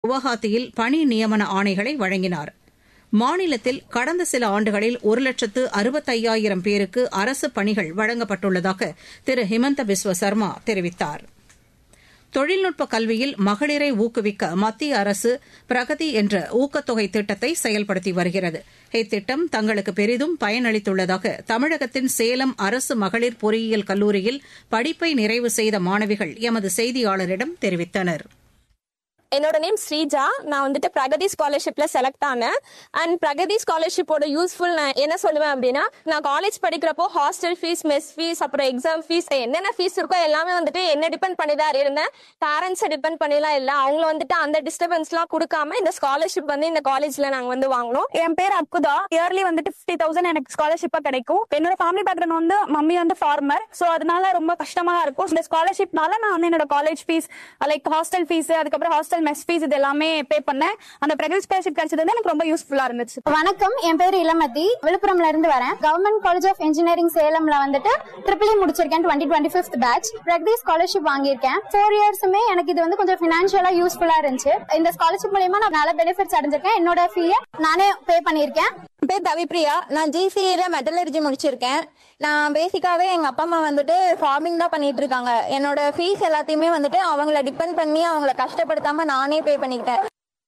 குவஹாத்தியில் பணி நியமன ஆணைகளை வழங்கினார் மாநிலத்தில் கடந்த சில ஆண்டுகளில் ஒரு லட்சத்து அறுபத்தையாயிரம் பேருக்கு அரசு பணிகள் வழங்கப்பட்டுள்ளதாக திரு ஹிமந்த பிஸ்வ சர்மா தெரிவித்தார் தொழில்நுட்ப கல்வியில் மகளிரை ஊக்குவிக்க மத்திய அரசு பிரகதி என்ற ஊக்கத்தொகை திட்டத்தை செயல்படுத்தி வருகிறது இத்திட்டம் தங்களுக்கு பெரிதும் பயனளித்துள்ளதாக தமிழகத்தின் சேலம் அரசு மகளிர் பொறியியல் கல்லூரியில் படிப்பை நிறைவு செய்த மாணவிகள் எமது செய்தியாளரிடம் தெரிவித்தனா் என்னோட நேம் ஸ்ரீஜா நான் வந்துட்டு பிரகதி ஸ்காலர்ஷிப்ல செலக்ட் ஆனேன் அண்ட் பிரகதி ஸ்காலர்ஷிப்போட யூஸ்ஃபுல் நான் என்ன சொல்லுவேன் அப்படின்னா நான் காலேஜ் படிக்கிறப்போ ஹாஸ்டல் ஃபீஸ் மெஸ் ஃபீஸ் அப்புறம் எக்ஸாம் ஃபீஸ் என்னென்ன ஃபீஸ் இருக்கோ எல்லாமே வந்துட்டு என்ன டிபெண்ட் பண்ணி தான் இருந்தேன் பேரண்ட்ஸை டிபெண்ட் பண்ணிலாம் இல்லை அவங்கள வந்துட்டு அந்த டிஸ்டர்பன்ஸ்லாம் கொடுக்காம இந்த ஸ்காலர்ஷிப் வந்து இந்த காலேஜ்ல நாங்கள் வந்து வாங்கினோம் என் பேர் அக்குதா இயர்லி வந்துட்டு ஃபிஃப்டி தௌசண்ட் எனக்கு ஸ்காலர்ஷிப்பா கிடைக்கும் என்னோட ஃபேமிலி பேக்ரவுண்ட் வந்து மம்மி வந்து ஃபார்மர் சோ அதனால ரொம்ப கஷ்டமா தான் இருக்கும் இந்த ஸ்காலர்ஷிப்னால நான் வந்து என்னோட college fees like hostel fees அதுக்கப்புறம் ஹாஸ்டல் மெஸ் ஃபீஸ் இது எல்லாமே பே பண்ணேன் அந்த பிரகல் ஸ்காலர்ஷிப் கிடைச்சது வந்து எனக்கு ரொம்ப யூஸ்ஃபுல்லா இருந்துச்சு வணக்கம் என் பேர் இளமதி விழுப்புரம்ல இருந்து வரேன் கவர்மெண்ட் காலேஜ் ஆஃப் இன்ஜினியரிங் சேலம்ல வந்துட்டு ட்ரிபிள் முடிச்சிருக்கேன் twenty twenty fifth batch Pragathi scholarship வாங்கியிருக்கேன் ஃபோர் இயர்ஸுமே எனக்கு இது வந்து கொஞ்சம் பினான்சியலா யூஸ்ஃபுல்லா இருந்துச்சு இந்த ஸ்காலர்ஷிப் மூலியமா நான் நல்ல பெனிஃபிட்ஸ் அடைஞ்சிருக்கேன் என்னோட ஃபீயை நானே பே பண்ணியிருக்கேன் என் பேர் தவிப்ரியா நான் ஜிசிஏல மெட்டலர்ஜி முடிச்சிருக்கேன் நான் பேசிக்காவே எங்க அப்பா அம்மா வந்துட்டு ஃபார்மிங் தான் பண்ணிட்டு இருக்காங்க என்னோட ஃபீஸ் எல்லாத்தையுமே வந்துட்டு அவங்கள டிபெண்ட் பண்ணி அவங்கள கஷ்டப்படுத்தாம நானே பே பண்ணிக்கிட்டேன்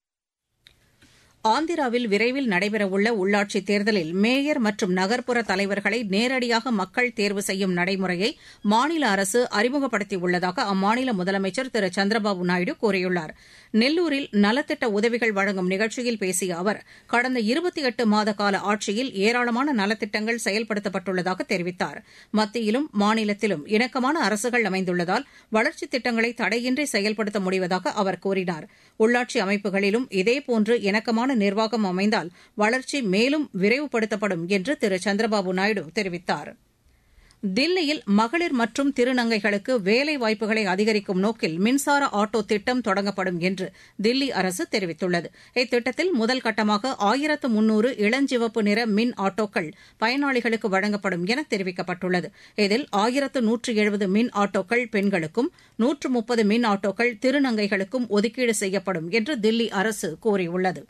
ஆந்திராவில் விரைவில் நடைபெறவுள்ள உள்ளாட்சித் தேர்தலில் மேயர் மற்றும் நகர்ப்புற தலைவர்களை நேரடியாக மக்கள் தேர்வு செய்யும் நடைமுறையை மாநில அரசு அறிமுகப்படுத்தியுள்ளதாக அம்மாநில முதலமைச்சர் திரு சந்திரபாபு நாயுடு கூறியுள்ளார் நெல்லூரில் நலத்திட்ட உதவிகள் வழங்கும் நிகழ்ச்சியில் பேசிய அவர் கடந்த இருபத்தி எட்டு மாத கால ஆட்சியில் ஏராளமான நலத்திட்டங்கள் செயல்படுத்தப்பட்டுள்ளதாக தெரிவித்தார் மத்தியிலும் மாநிலத்திலும் இணக்கமான அரசுகள் அமைந்துள்ளதால் வளர்ச்சித் திட்டங்களை தடையின்றி செயல்படுத்த முடிவதாக அவர் கூறினார் உள்ளாட்சி அமைப்புகளிலும் இதேபோன்று இணக்கமான நிர்வாகம் அமைந்தால் வளர்ச்சி மேலும் விரைவுபடுத்தப்படும் என்று திரு சந்திரபாபு நாயுடு தெரிவித்தார் தில்லியில் மகளிர் மற்றும் திருநங்கைகளுக்கு வேலை வாய்ப்புகளை அதிகரிக்கும் நோக்கில் மின்சார ஆட்டோ திட்டம் தொடங்கப்படும் என்று தில்லி அரசு தெரிவித்துள்ளது இத்திட்டத்தில் முதல் கட்டமாக ஆயிரத்து முன்னூறு இளஞ்சிவப்பு நிற மின் ஆட்டோக்கள் பயனாளிகளுக்கு வழங்கப்படும் என தெரிவிக்கப்பட்டுள்ளது இதில் ஆயிரத்து நூற்று எழுபது மின் ஆட்டோக்கள் பெண்களுக்கும் நூற்று முப்பது மின் ஆட்டோக்கள் திருநங்கைகளுக்கும் ஒதுக்கீடு செய்யப்படும் என்று தில்லி அரசு கூறியுள்ளது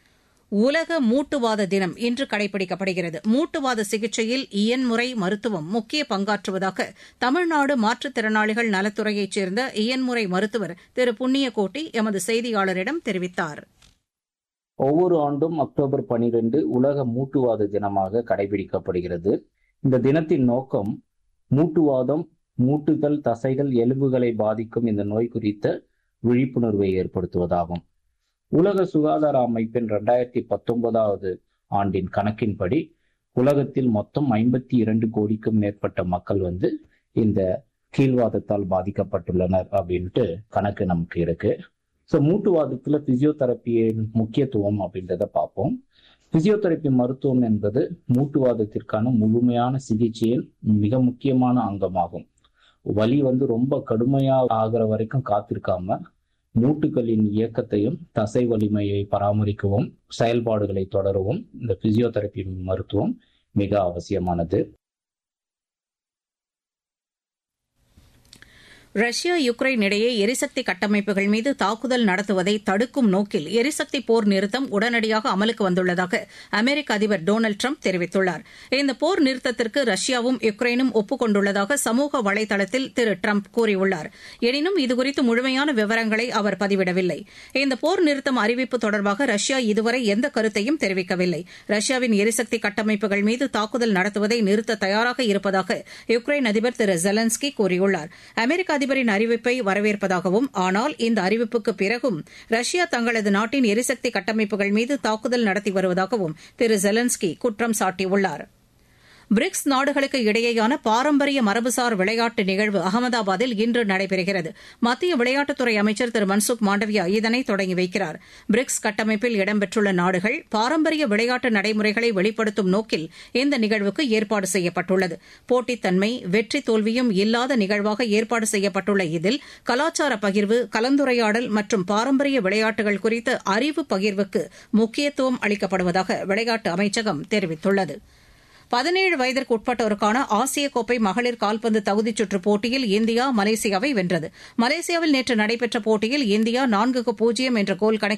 உலக மூட்டுவாத தினம் இன்று கடைபிடிக்கப்படுகிறது மூட்டுவாத சிகிச்சையில் இயன்முறை மருத்துவம் முக்கிய பங்காற்றுவதாக தமிழ்நாடு மாற்றுத்திறனாளிகள் நலத்துறையைச் சேர்ந்த இயன்முறை மருத்துவர் திரு புண்ணியகோட்டி எமது செய்தியாளரிடம் தெரிவித்தார் ஒவ்வொரு ஆண்டும் அக்டோபர் பனிரெண்டு உலக மூட்டுவாத தினமாக கடைபிடிக்கப்படுகிறது இந்த தினத்தின் நோக்கம் மூட்டுவாதம் மூட்டுகள் தசைகள் எலும்புகளை பாதிக்கும் இந்த நோய் குறித்த விழிப்புணர்வை ஏற்படுத்துவதாகும் உலக சுகாதார அமைப்பின் இரண்டாயிரத்தி பத்தொன்பதாவது ஆண்டின் கணக்கின்படி உலகத்தில் மொத்தம் ஐம்பத்தி இரண்டு கோடிக்கும் மேற்பட்ட மக்கள் வந்து இந்த கீழ்வாதத்தால் பாதிக்கப்பட்டுள்ளனர் அப்படின்ட்டு கணக்கு நமக்கு இருக்கு ஸோ மூட்டுவாதத்துல பிசியோதெரப்பியின் முக்கியத்துவம் அப்படின்றத பார்ப்போம் பிசியோதெரப்பி மருத்துவம் என்பது மூட்டுவாதத்திற்கான முழுமையான சிகிச்சையின் மிக முக்கியமான அங்கமாகும் வலி வந்து ரொம்ப கடுமையா ஆகிற வரைக்கும் காத்திருக்காம மூட்டுகளின் இயக்கத்தையும் தசை வலிமையை பராமரிக்கவும் செயல்பாடுகளை தொடரவும் இந்த பிசியோதெரப்பி மருத்துவம் மிக அவசியமானது ரஷ்யா யுக்ரைன் இடையே எரிசக்தி கட்டமைப்புகள் மீது தாக்குதல் நடத்துவதை தடுக்கும் நோக்கில் எரிசக்தி போர் நிறுத்தம் உடனடியாக அமலுக்கு வந்துள்ளதாக அமெரிக்க அதிபர் டொனால்டு ட்ரம்ப் தெரிவித்துள்ளார் இந்த போர் நிறுத்தத்திற்கு ரஷ்யாவும் யுக்ரைனும் ஒப்புக் கொண்டுள்ளதாக சமூக வலைதளத்தில் திரு ட்ரம்ப் கூறியுள்ளார் எனினும் இதுகுறித்து முழுமையான விவரங்களை அவர் பதிவிடவில்லை இந்த போர் நிறுத்தம் அறிவிப்பு தொடர்பாக ரஷ்யா இதுவரை எந்த கருத்தையும் தெரிவிக்கவில்லை ரஷ்யாவின் எரிசக்தி கட்டமைப்புகள் மீது தாக்குதல் நடத்துவதை நிறுத்த தயாராக இருப்பதாக யுக்ரைன் அதிபர் திரு ஜெலன்ஸ்கி கூறியுள்ளார் அமெரிக்க அதிபரின் அறிவிப்பை வரவேற்பதாகவும் ஆனால் இந்த அறிவிப்புக்கு பிறகும் ரஷ்யா தங்களது நாட்டின் எரிசக்தி கட்டமைப்புகள் மீது தாக்குதல் நடத்தி வருவதாகவும் திரு ஜெலன்ஸ்கி குற்றம் சாட்டியுள்ளார் பிரிக்ஸ் நாடுகளுக்கு இடையேயான பாரம்பரிய மரபுசார் விளையாட்டு நிகழ்வு அகமதாபாத்தில் இன்று நடைபெறுகிறது மத்திய விளையாட்டுத்துறை அமைச்சர் திரு மன்சுக் மாண்டவியா இதனை தொடங்கி வைக்கிறார் பிரிக்ஸ் கட்டமைப்பில் இடம்பெற்றுள்ள நாடுகள் பாரம்பரிய விளையாட்டு நடைமுறைகளை வெளிப்படுத்தும் நோக்கில் இந்த நிகழ்வுக்கு ஏற்பாடு செய்யப்பட்டுள்ளது போட்டித்தன்மை வெற்றி தோல்வியும் இல்லாத நிகழ்வாக ஏற்பாடு செய்யப்பட்டுள்ள இதில் கலாச்சார பகிர்வு கலந்துரையாடல் மற்றும் பாரம்பரிய விளையாட்டுகள் குறித்த அறிவு பகிர்வுக்கு முக்கியத்துவம் அளிக்கப்படுவதாக விளையாட்டு அமைச்சகம் தெரிவித்துள்ளது பதினேழு வயதிற்கு உட்பட்டோருக்கான ஆசிய கோப்பை மகளிர் கால்பந்து தகுதிச் சுற்று போட்டியில் இந்தியா மலேசியாவை வென்றது மலேசியாவில் நேற்று நடைபெற்ற போட்டியில் இந்தியா நான்குக்கு பூஜ்ஜியம் என்ற கோல் கணக்கில்